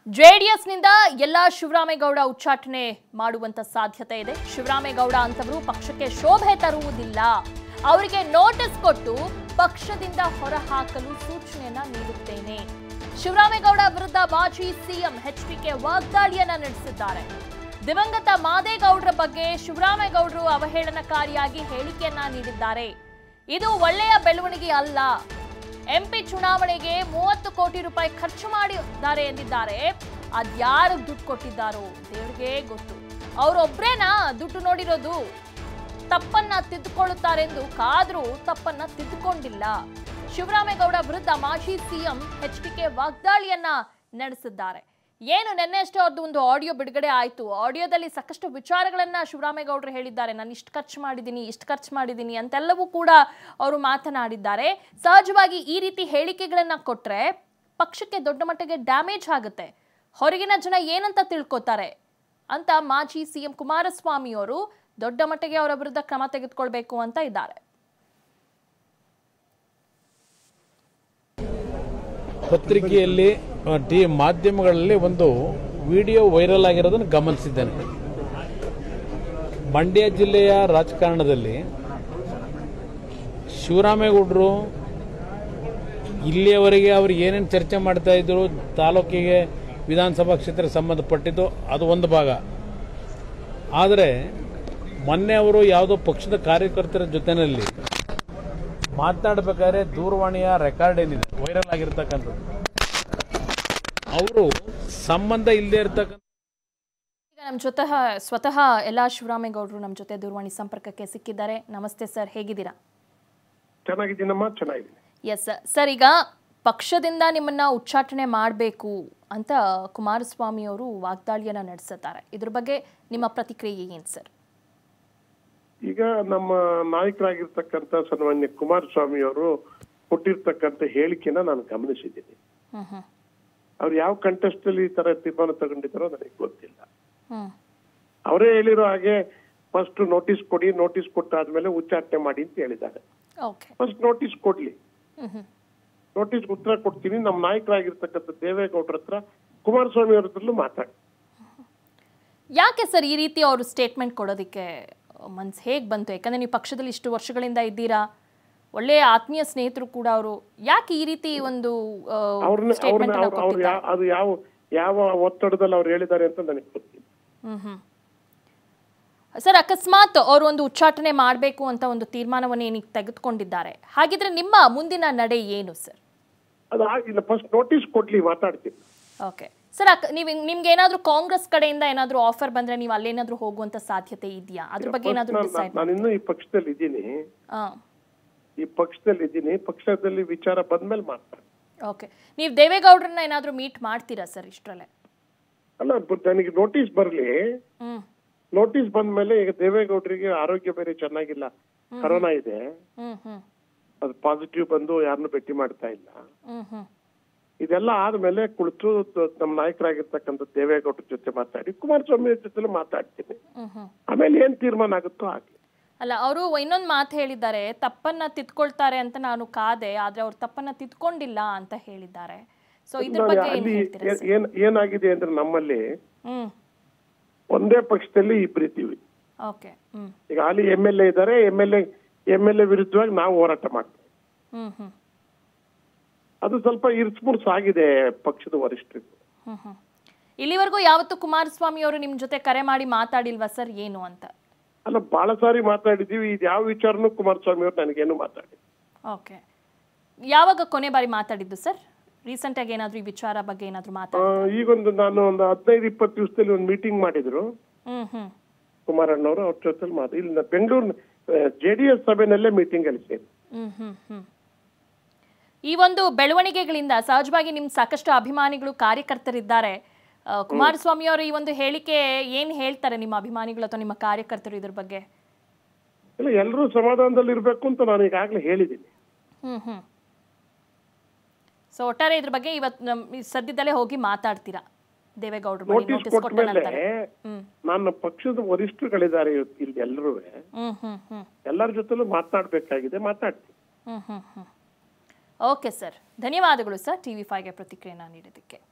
ಜೆಡಿಎಸ್ನಿಂದ ಎಲ್ಲ ಶಿವರಾಮೇಗೌಡ ಉಚ್ಚಾಟನೆ ಮಾಡುವಂತ ಸಾಧ್ಯತೆ ಇದೆ ಶಿವರಾಮೇಗೌಡ ಅಂತವರು ಪಕ್ಷಕ್ಕೆ ಶೋಭೆ ತರುವುದಿಲ್ಲ ಅವರಿಗೆ ನೋಟಿಸ್ ಕೊಟ್ಟು ಪಕ್ಷದಿಂದ ಹೊರಹಾಕಲು ಸೂಚನೆಯನ್ನ ನೀಡುತ್ತೇನೆ ಶಿವರಾಮೇಗೌಡ ವಿರುದ್ಧ ಮಾಜಿ ಸಿಎಂ ಎಚ್ಡಿಕೆ ವಾಗ್ದಾಳಿಯನ್ನ ನಡೆಸಿದ್ದಾರೆ ದಿವಂಗತ ಮಾದೇಗೌಡರ ಬಗ್ಗೆ ಶಿವರಾಮೇಗೌಡರು ಅವಹೇಳನಕಾರಿಯಾಗಿ ಹೇಳಿಕೆಯನ್ನ ನೀಡಿದ್ದಾರೆ ಇದು ಒಳ್ಳೆಯ ಬೆಳವಣಿಗೆ ಅಲ್ಲ ಎಂಪಿ ಚುನಾವಣೆಗೆ ಮೂವತ್ತು ಕೋಟಿ ರೂಪಾಯಿ ಖರ್ಚು ಮಾಡಿದ್ದಾರೆ ಎಂದಿದ್ದಾರೆ ಅದ್ಯಾರು ದುಡ್ಡು ಕೊಟ್ಟಿದ್ದಾರೋ ದೇವ್ರಿಗೆ ಗೊತ್ತು ಅವರೊಬ್ರೇನಾ ದುಡ್ಡು ನೋಡಿರೋದು ತಪ್ಪನ್ನ ತಿದ್ದುಕೊಳ್ಳುತ್ತಾರೆಂದು ಕಾದ್ರೂ ತಪ್ಪನ್ನ ತಿದ್ದುಕೊಂಡಿಲ್ಲ ಶಿವರಾಮೇಗೌಡ ವಿರುದ್ಧ ಮಾಜಿ ಸಿಎಂ ಎಚ್ಡಿಕೆ ವಾಗ್ದಾಳಿಯನ್ನ ನಡೆಸಿದ್ದಾರೆ ಏನು ನಿನ್ನೆ ಅಷ್ಟೇ ಅವ್ರದ್ದು ಒಂದು ಆಡಿಯೋ ಬಿಡುಗಡೆ ಆಯಿತು ಆಡಿಯೋದಲ್ಲಿ ಸಾಕಷ್ಟು ವಿಚಾರಗಳನ್ನ ಶಿವರಾಮೇಗೌಡರು ಹೇಳಿದ್ದಾರೆ ನಾನು ಇಷ್ಟು ಖರ್ಚು ಮಾಡಿದ್ದೀನಿ ಇಷ್ಟು ಖರ್ಚು ಮಾಡಿದ್ದೀನಿ ಅಂತೆಲ್ಲವೂ ಕೂಡ ಅವರು ಮಾತನಾಡಿದ್ದಾರೆ ಸಹಜವಾಗಿ ಈ ರೀತಿ ಹೇಳಿಕೆಗಳನ್ನ ಕೊಟ್ರೆ ಪಕ್ಷಕ್ಕೆ ದೊಡ್ಡ ಮಟ್ಟಿಗೆ ಡ್ಯಾಮೇಜ್ ಆಗುತ್ತೆ ಹೊರಗಿನ ಜನ ಏನಂತ ತಿಳ್ಕೊತಾರೆ ಅಂತ ಮಾಜಿ ಸಿಎಂ ಕುಮಾರಸ್ವಾಮಿ ಅವರು ದೊಡ್ಡ ಮಟ್ಟಿಗೆ ಅವರ ವಿರುದ್ಧ ಕ್ರಮ ತೆಗೆದುಕೊಳ್ಬೇಕು ಅಂತ ಇದ್ದಾರೆ ಪತ್ರಿಕೆಯಲ್ಲಿ ಆ, ಟಿ ಮಾಧ್ಯಮಗಳಲ್ಲಿ ಒಂದು ವಿಡಿಯೋ ವೈರಲ್ ಆಗಿರೋದನ್ನು ಗಮನಿಸಿದ್ದೇನೆ ಮಂಡ್ಯ ಜಿಲ್ಲೆಯ ರಾಜಕಾರಣದಲ್ಲಿ ಶಿವರಾಮೇಗೌಡರು ಇಲ್ಲಿಯವರೆಗೆ ಅವರು ಏನೇನು ಚರ್ಚೆ ಮಾಡ್ತಾ ಇದ್ರು ತಾಲೂಕಿಗೆ ವಿಧಾನಸಭಾ ಕ್ಷೇತ್ರಕ್ಕೆ ಸಂಬಂಧಪಟ್ಟಿದ್ದು ಅದು ಒಂದು ಭಾಗ ಆದರೆ ಮೊನ್ನೆ ಅವರು ಯಾವುದೋ ಪಕ್ಷದ ಕಾರ್ಯಕರ್ತರ ಜೊತೆಯಲ್ಲಿ ಮಾತನಾಡಬೇಕಾದ್ರೆ ದೂರವಾಣಿಯ ರೆಕಾರ್ಡ್ ಏನಿದೆ ವೈರಲ್ ಆಗಿರ್ತಕ್ಕಂಥದ್ದು ಅವರು ಸಂಬಂಧ ಇಲ್ಲದೆ ಇರ್ತಕ್ಕಂಥ ಈಗ ನಮ್ಮ ಜೊತೆ ಸ್ವತಃ ಎಲ್ಲ ಶಿವರಾಮೇಗೌಡರು ನಮ್ಮ ಜೊತೆ ದೂರವಾಣಿ ಸಂಪರ್ಕಕ್ಕೆ ಸಿಕ್ಕಿದ್ದಾರೆ ನಮಸ್ತೆ ಸರ್ ಹೇಗಿದ್ದೀರಾ ಚೆನ್ನಾಗಿದ್ದೀನಮ್ಮ ಚೆನ್ನಾಗಿದ್ದೀನಿ ಎಸ್ ಸರ್ ಈಗ ಪಕ್ಷದಿಂದ ನಿಮ್ಮನ್ನ ಉಚ್ಚಾಟನೆ ಮಾಡಬೇಕು ಅಂತ ಕುಮಾರಸ್ವಾಮಿ ಅವರು ವಾಗ್ದಾಳಿಯನ್ನ ನಡೆಸುತ್ತಾರೆ ಇದ್ರ ಬಗ್ಗೆ ನಿಮ್ಮ ಪ್ರತಿಕ್ರಿಯೆ ಏನು ಸರ್ ಈಗ ನಮ್ಮ ನಾಯಕರಾಗಿರ್ತಕ್ಕಂಥ ಸನ್ಮಾನ್ಯ ಕುಮಾರಸ್ವಾಮಿ ಅವರು ಕೊಟ್ಟಿರ್ತಕ್ಕಂಥ ಹೇಳಿಕೆನ ನಾನು ಗಮನಿಸಿದ್ದೀನಿ ಹ್ಮ್ ಹ್ಮ್ ಅವ್ರು ಯಾವ ಕಂಟೆಸ್ಟ್ ಅಲ್ಲಿ ಈ ತರ ತೀರ್ಮಾನ ತಗೊಂಡಿದ್ದಾರೋ ನನಗೆ ಗೊತ್ತಿಲ್ಲ ಹ್ಮ್ ಅವರೇ ಹೇಳಿರೋ ಹಾಗೆ ಫಸ್ಟ್ ನೋಟಿಸ್ ಕೊಡಿ ನೋಟಿಸ್ ಕೊಟ್ಟಾದ್ಮೇಲೆ ಉಚ್ಚಾಟನೆ ಮಾಡಿ ಅಂತ ಹೇಳಿದ್ದಾರೆ ಓಕೆ ಫಸ್ಟ್ ನೋಟಿಸ್ ಕೊಡ್ಲಿ ಹ್ಮ್ ಹ್ಮ್ ನೋಟಿಸ್ ಉತ್ತರ ಕೊಡ್ತೀನಿ ನಮ್ಮ ನಾಯಕರಾಗಿರ್ತಕ್ಕಂಥ ದೇವೇಗೌಡರ ಹತ್ರ ಕುಮಾರಸ್ವಾಮಿ ಅವ್ರ ಹತ್ರಲ್ಲೂ ಮಾತಾಡಿ ಯಾಕೆ ಸರ್ ಈ ರೀತಿ ಅವರು ಸ್ಟೇಟ್ಮೆಂಟ್ ಕೊಡೋದಕ್ಕೆ ಮನ್ಸು ಹೇಗೆ ಬಂತು ಯಾಕಂದ್ರೆ ನೀವು ಪಕ್ಷದಲ್ಲಿ ಇಷ್ಟು ವರ್ಷಗಳಿಂದ ಇದ್ದೀರಾ ಒಳ್ಳೆಯ ಆತ್ಮೀಯ ಸ್ನೇಹಿತರು ಕೂಡ ಅವರು ಯಾಕೆ ಈ ರೀತಿ ಒಂದು ಅವ್ರನ್ನ ಸ್ಟೇಟ್ಮೆಂಟ್ ಅವ್ರನ್ನ ಅವ್ರು ಅವ್ರು ಯಾ- ಅದು ಯಾವ ಯಾವ ಒತ್ತಡದಲ್ಲಿ ಅವ್ರು ಹೇಳಿದ್ದಾರೆ ಅಂತ ನನಗೆ ಗೊತ್ತಿಲ್ಲ ಹ್ಮ್ ಹ್ಮ್ ಸರ್ ಅಕಸ್ಮಾತ್ ಅವರು ಒಂದು ಉಚ್ಚಾಟನೆ ಮಾಡಬೇಕು ಅಂತ ಒಂದು ತೀರ್ಮಾನವನ್ನು ಏನೀಗ ತೆಗೆದುಕೊಂಡಿದ್ದಾರೆ ಹಾಗಿದ್ರೆ ನಿಮ್ಮ ಮುಂದಿನ ನಡೆ ಏನು ಸರ್ ಅದು ಆಗಿಲ್ಲ ಫಸ್ಟ್ ನೋಟಿಸ್ ಕೊಡ್ಲಿ ಮಾತಾಡ್ತೀನಿ ಓಕೆ ಸರ್ ಅಕ್ ನೀವು ನಿಮ್ಗೆ ಏನಾದರೂ ಕಾಂಗ್ರೆಸ್ ಕಡೆಯಿಂದ ಏನಾದರೂ ಆಫರ್ ಬಂದ್ರೆ ನೀವು ಅಲ್ಲೇನಾದರೂ ಹೋಗುವಂತ ಸಾಧ್ಯತೆ ಇದೆಯಾ ಅದ್ರ ಬಗ್ಗೆ ಏನಾದರೂ ಡಿಸೈಡ್ ನಾನು ಇನ್ನೂ ಈ ಪಕ್ಷದಲ್ಲಿ ಇದ್ದೀನಿ ಹಾಂ ಈ ಪಕ್ಷದಲ್ಲಿ ಇದ್ದೀನಿ ಪಕ್ಷದಲ್ಲಿ ವಿಚಾರ ಬಂದ್ಮೇಲೆ ಮಾತಾಡ್ತೀನಿ ಓಕೆ ನೀವು ದೇವೇಗೌಡರನ್ನ ಏನಾದರೂ ಮೀಟ್ ಮಾಡ್ತೀರಾ ಸರ್ ಇಷ್ಟರಲ್ಲೇ ಅಲ್ಲ ಬ- ನನಗೆ ನೋಟಿಸ್ ಬರ್ಲಿ ಹ್ಮ್ ನೋಟಿಸ್ ಬಂದ್ಮೇಲೆ ಈಗ ದೇವೇಗೌಡರಿಗೆ ಆರೋಗ್ಯ ಬೇರೆ ಚೆನ್ನಾಗಿಲ್ಲ ಕರೋನಾ ಇದೆ ಹ್ಮ್ ಹ್ಮ್ ಅದು ಪಾಸಿಟಿವ್ ಬಂದು ಯಾರನ್ನು ಭೇಟಿ ಮಾಡ್ತಾ ಇಲ್ಲ ಹ್ಮ್ ಹ್ಮ್ ಇದೆಲ್ಲ ಆದ್ಮೇಲೆ ಕುಳಿತು ತ- ನಮ್ಮ ನಾಯಕರಾಗಿರ್ತಕ್ಕಂಥ ದೇವೇಗೌಡರ ಜೊತೆ ಮಾತಾಡಿ ಕುಮಾರಸ್ವಾಮಿ ಅವ್ರ ಜೊತೆ ಮಾತಾಡ್ತೀನಿ ಹ್ಮ್ ಹ್ಮ್ ಆಮೇಲೆ ಏನ್ ತೀರ್ಮಾನ ಆಗುತ್ತೋ ಆಗ್ಲಿ ಅಲ್ಲ ಅವರು ಇನ್ನೊಂದು ಮಾತು ಹೇಳಿದ್ದಾರೆ ತಪ್ಪನ್ನ ತಿದ್ಕೊಳ್ತಾರೆ ಅಂತ ನಾನು ಕಾದೆ ಆದ್ರೆ ಅವ್ರು ತಪ್ಪನ್ನ ತಿದ್ಕೊಂಡಿಲ್ಲ ಅಂತ ಹೇಳಿದ್ದಾರೆ ಸೊ ಇದ್ರ ನಾನು ಬಗ್ಗೆ ಏನ್ ಅಲ್ಲಿ ಹೇಳ್ತೀರಾ ಏನ್- ಏನ್ ಏನಾಗಿದೆ ಅಂದ್ರೆ ನಮ್ಮಲ್ಲಿ ಹ್ಮ್ ಒಂದೇ ಪಕ್ಷದಲ್ಲಿ ಇಬ್ಬರಿದ್ದೀವಿ ಓಕೆ ಹ್ಮ್ ಈಗ ಅಲ್ಲಿ ಎಮ್ ಎಲ್ ಎ ಇದ್ದಾರೆ M L A M L A ವಿರುದ್ಧವಾಗಿ ನಾವು ಹೋರಾಟ ಮಾಡ್ತೀವಿ ಹ್ಮ್ ಹ್ಮ್ ಅದು ಸ್ವಲ್ಪ ಇರ್ಸ್ಮುರ್ಸ್ ಆಗಿದೆ ಪಕ್ಷದ ವರಿಷ್ಠರಿಗೂ ಹ್ಮ್ ಹ್ಮ್ ಇಲ್ಲಿವರೆಗೂ ಯಾವತ್ತು ಕುಮಾರಸ್ವಾಮಿ ಅವರು ನಿಮ್ ಜೊತೆ ಕರೆ ಮಾಡಿ ಮಾತಾಡಿಲ್ವಾ ಸರ್ ಏನು ಅಂತ ಅಲ್ಲ ಬಹಳ ಸಾರಿ ಮಾತಾಡಿದೀವಿ ಇದು ಯಾವ ವಿಚಾರನೂ ಕುಮಾರಸ್ವಾಮಿ ಅವ್ರು ನನಗೇನು ಮಾತಾಡಿ ಓಕೆ ಯಾವಾಗ ಕೊನೆ ಬಾರಿ ಮಾತಾಡಿದ್ದು ಸರ್ ರೀಸೆಂಟ್ ಆಗಿ ಏನಾದ್ರು ಈ ವಿಚಾರ ಬಗ್ಗೆ ಏನಾದ್ರು ಮಾತಾಡಿ ಈಗೊಂದು ನಾನು ಒಂದು ಹದಿನೈದು ಇಪ್ಪತ್ತು ದಿವಸದಲ್ಲಿ ಒಂದು ಮೀಟಿಂಗ್ ಮಾಡಿದ್ರು ಹ್ಮ್ ಹ್ಮ್ ಕುಮಾರಣ್ಣವರು ಅವ್ರ ಜೊತೆ ಮಾತು ಇಲ್ಲಿ ನ- ಬೆಂಗಳೂರು ಜೆ ಡಿ ಎಸ್ ಸಭೆನಲ್ಲೇ ಮೀಟಿಂಗ್ ಅಲ್ಲಿ ಸೇರಿ ಹ್ಮ್ ಹ್ಮ್ ಹ್ಮ್ ಈ ಒಂದು ಬೆಳವಣಿಗೆಗಳಿಂದ ಸಹಜವಾಗಿ ನಿಮ್ ಸಾಕಷ್ಟು ಅಭಿಮಾನಿಗಳು ಕಾರ್ಯಕರ್ತರಿದ್ದಾರೆ ಆ, ಕುಮಾರಸ್ವಾಮಿ ಅವರ ಈ ಒಂದು ಹೇಳಿಕೆ ಏನ್ ಹೇಳ್ತಾರೆ ನಿಮ್ಮ ಅಭಿಮಾನಿಗಳು ಅಥವಾ ನಿಮ್ಮ ಕಾರ್ಯಕರ್ತರು ಇದ್ರ ಬಗ್ಗೆ ಇಲ್ಲ ಎಲ್ಲರೂ ಸಮಾಧಾನದಲ್ಲಿ ಇರ್ಬೇಕು ಅಂತ ನಾನು ಈಗಾಗಲೇ ಹೇಳಿದ್ದೀನಿ ಹ್ಮ್ ಹ್ಮ್ ಸೊ ಒಟ್ಟಾರೆ ಇದ್ರ ಬಗ್ಗೆ ಇವತ್ತು ನಮ್ ಈ ಸದ್ಯದಲ್ಲೇ ಹೋಗಿ ಮಾತಾಡ್ತೀರಾ ದೇವೇಗೌಡರು ಬಳಿ ನೋಟಿಸ್ ನೋಟಿಸ್ ಕೊಟ್ಟ ಕೊಟ್ಟ ನಂತರ ಮೇಲೆ ಹ್ಮ್ ನನ್ನ ಪಕ್ಷದ ವರಿಷ್ಠರುಗಳಿದ್ದಾರೆ ಇವತ್ತು ಇಲ್ಲಿ ಎಲ್ಲರೂ ಹ್ಮ್ ಹ್ಮ್ ಹ್ಮ್ ಎಲ್ಲರ ಜೊತೆಲೂ ಮಾತನಾಡ್ಬೇಕಾಗಿದೆ ಮಾತಾಡ್ತೀನಿ ಹ್ಮ್ ಹ್ಮ್ ಹ್ಮ್ ಓಕೆ ಸರ್ ಧನ್ಯವಾದಗಳು ಸರ್ ಟಿ ವಿ ಫೈವ್ಗೆ ಪ್ರತಿಕ್ರಿಯೆನ ನೀಡೋದಕ್ಕೆ